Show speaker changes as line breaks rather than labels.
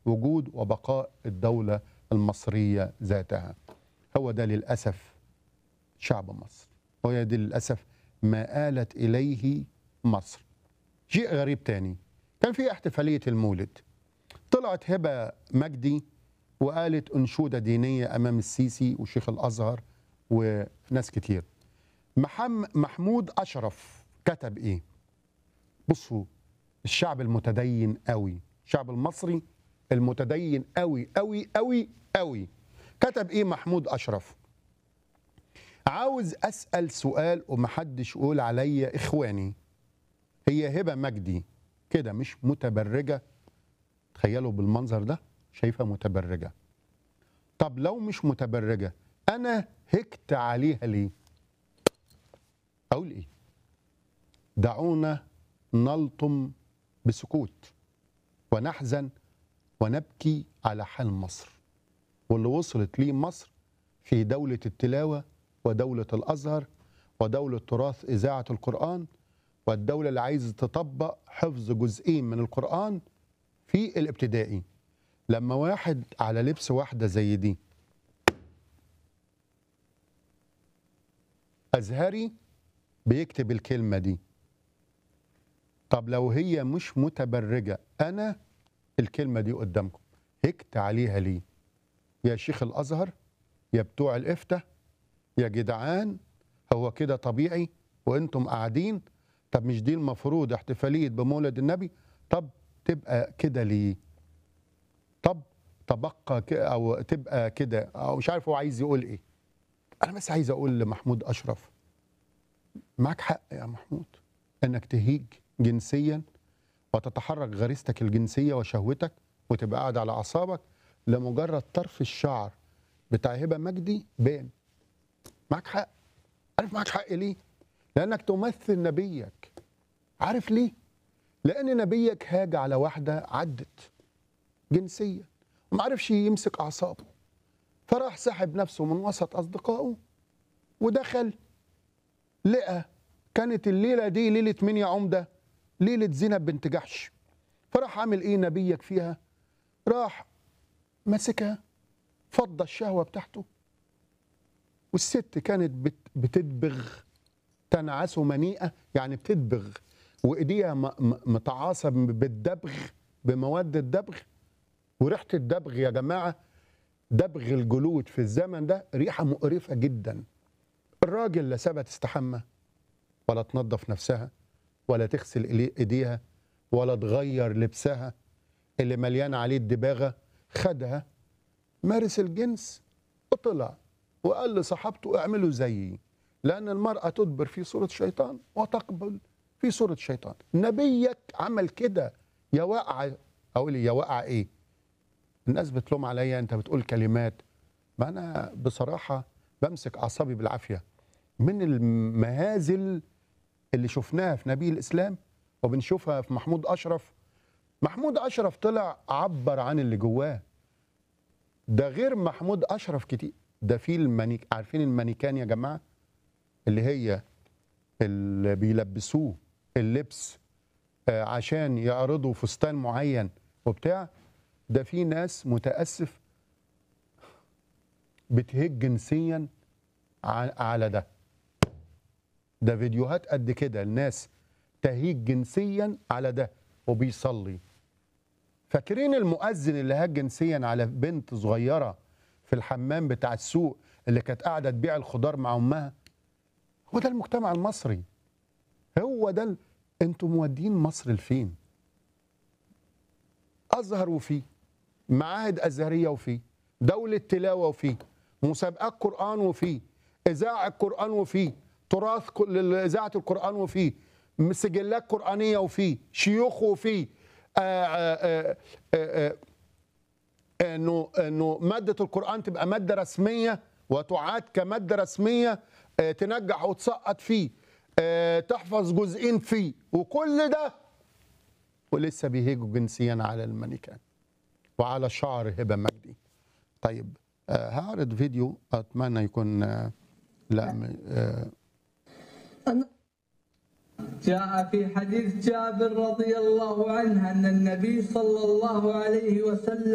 وجود وبقاء الدولة المصرية ذاتها هو ده للأسف شعب مصر وهي دي للأسف ما آلت إليه مصر شيء غريب تاني كان في احتفالية المولد طلعت هبة مجدي وقالت أنشودة دينية أمام السيسي وشيخ الأزهر وناس كتير محم محمود أشرف كتب إيه بصوا الشعب المتدين قوي الشعب المصري المتدين قوي قوي قوي قوي كتب ايه محمود اشرف عاوز اسال سؤال ومحدش يقول عليا اخواني هي هبه مجدي كده مش متبرجه تخيلوا بالمنظر ده شايفها متبرجه طب لو مش متبرجه انا هكت عليها ليه اقول ايه دعونا نلطم بسكوت ونحزن ونبكي على حال مصر واللي وصلت ليه مصر في دولة التلاوة ودولة الأزهر ودولة تراث إذاعة القرآن والدولة اللي عايزة تطبق حفظ جزئين من القرآن في الابتدائي لما واحد على لبس واحدة زي دي أزهري بيكتب الكلمة دي طب لو هي مش متبرجة أنا الكلمة دي قدامكم هكت عليها ليه يا شيخ الأزهر يا بتوع الإفتة يا جدعان هو كده طبيعي وانتم قاعدين طب مش دي المفروض احتفالية بمولد النبي طب تبقى كده ليه طب تبقى ك- او تبقى كده او مش عارف هو عايز يقول ايه انا بس عايز اقول لمحمود اشرف معك حق يا محمود انك تهيج جنسيا وتتحرك غريزتك الجنسيه وشهوتك وتبقى قاعد على اعصابك لمجرد طرف الشعر بتاع هبه مجدي بان معك حق عارف معك حق ليه لانك تمثل نبيك عارف ليه لان نبيك هاج على واحده عدت جنسيا وما عرفش يمسك اعصابه فراح سحب نفسه من وسط اصدقائه ودخل لقى كانت الليله دي ليله مين يا عمده ليله زينب بنت جحش فراح عامل ايه نبيك فيها راح ماسكها فض الشهوه بتاعته والست كانت بت بتدبغ تنعسه منيئه يعني بتدبغ وايديها م- م- متعاصه بالدبغ بمواد الدبغ وريحه الدبغ يا جماعه دبغ الجلود في الزمن ده ريحه مقرفه جدا الراجل لا سابها تستحمى ولا تنظف نفسها ولا تغسل إلي- ايديها ولا تغير لبسها اللي مليان عليه الدباغه خدها مارس الجنس وطلع وقال لصحابته اعملوا زيي لان المراه تدبر في صوره شيطان وتقبل في صوره شيطان نبيك عمل كده يا واقع اقول يا واقع ايه الناس بتلوم عليا انت بتقول كلمات ما انا بصراحه بمسك اعصابي بالعافيه من المهازل اللي شفناها في نبي الاسلام وبنشوفها في محمود اشرف محمود اشرف طلع عبر عن اللي جواه ده غير محمود اشرف كتير ده في المانيك عارفين المانيكان يا جماعه اللي هي اللي بيلبسوه اللبس آه، عشان يعرضوا فستان معين وبتاع ده في ناس متاسف بتهج جنسيا ع- على ده ده فيديوهات قد كده الناس تهيج جنسيا على ده وبيصلي فاكرين المؤذن اللي هاج جنسيا على بنت صغيره في الحمام بتاع السوق اللي كانت قاعده تبيع الخضار مع امها هو ده المجتمع المصري هو ده ال... انتوا مودين مصر لفين ازهر وفيه معاهد ازهريه وفيه دوله تلاوه وفيه مسابقات قران وفيه اذاعه قران وفيه تراث كل- اذاعه القران وفيه سجلات قرانيه وفيه شيوخ وفيه آه، آه، آه، آه، انه انه ماده القران تبقى ماده رسميه وتعاد كماده رسميه آه، تنجح وتسقط فيه آه، تحفظ جزئين فيه وكل ده ولسه بيهيجوا جنسيا على المانيكان وعلى شعر هبه مجدي طيب آه، هعرض فيديو اتمنى يكون آه، لا م- آه،
جاء في حديث جابر رضي الله عنه أن النبي صلى الله عليه وسلم